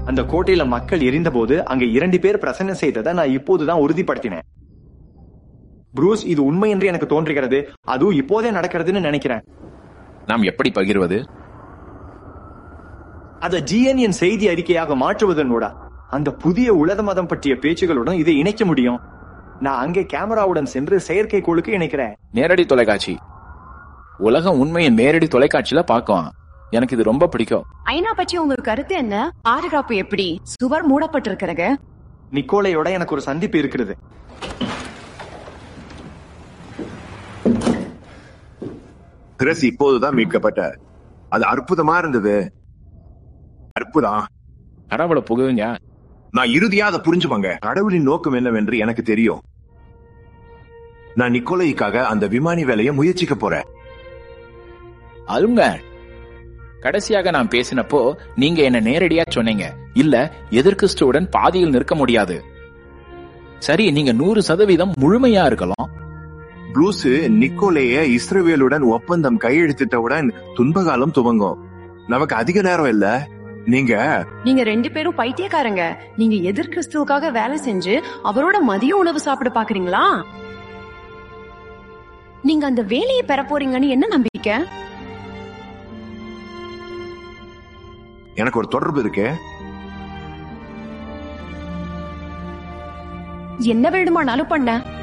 அந்த கோட்டையில மக்கள் எரிந்தபோது அங்க இரண்டு பேர் பிரசன்னம் செய்ததை நான் இப்போதுதான் உறுதிப்படுத்தினேன் ப்ரூஸ் இது உண்மை என்று எனக்கு தோன்றுகிறது அதுவும் இப்போதே நடக்கிறதுன்னு நினைக்கிறேன் நாம் எப்படி பகிர்வது அதை ஜிஎன்என் செய்தி அறிக்கையாக மாற்றுவதனோட அந்த புதிய உலக மதம் பற்றிய பேச்சுகளுடன் இதை இணைக்க முடியும் நான் அங்கே கேமராவுடன் சென்று செயற்கைக்கோளுக்கு இணைக்கிறேன் நேரடி தொலைக்காட்சி உலகம் உண்மையை நேரடி தொலைக்காட்சியில பார்க்கலாம் எனக்கு இது ரொம்ப பிடிக்கும் ஐநா பற்றி உங்க கருத்து என்ன பாதுகாப்பு எப்படி சுவர் மூடப்பட்டிருக்கிறது நிக்கோலையோட எனக்கு ஒரு சந்திப்பு இருக்கிறது திரஸ் இப்போதுதான் மீட்கப்பட்ட அது அற்புதமா இருந்தது அற்புதம் கடவுளை புகுங்க நான் இறுதியா அதை புரிஞ்சுப்பாங்க கடவுளின் நோக்கம் என்னவென்று எனக்கு தெரியும் நான் நிக்கோலைக்காக அந்த விமானி வேலையை முயற்சிக்க போறேன் அருங்க கடைசியாக நான் பேசினப்போ நீங்க என்ன நேரடியா சொன்னீங்க இல்ல எதிர்கிறிஸ்துவுடன் பாதியில் நிற்க முடியாது சரி நீங்க நூறு சதவீதம் முழுமையா இருக்கலாம் ப்ளூஸ் நிக்கோலைய இஸ்ரவேலுடன் ஒப்பந்தம் கையெழுத்திட்டவுடன் துன்பகாலம் துவங்கும் நமக்கு அதிக நேரம் இல்ல நீங்க நீங்க ரெண்டு பேரும் பைத்தியக்காரங்க நீங்க எதிர் கிறிஸ்துவுக்காக வேலை செஞ்சு அவரோட மதிய உணவு சாப்பிட பாக்குறீங்களா நீங்க அந்த வேலையை பெற போறீங்கன்னு என்ன நம்பிக்கை எனக்கு ஒரு தொடர்பு இருக்கு என்ன வேண்டுமானாலும் பண்ண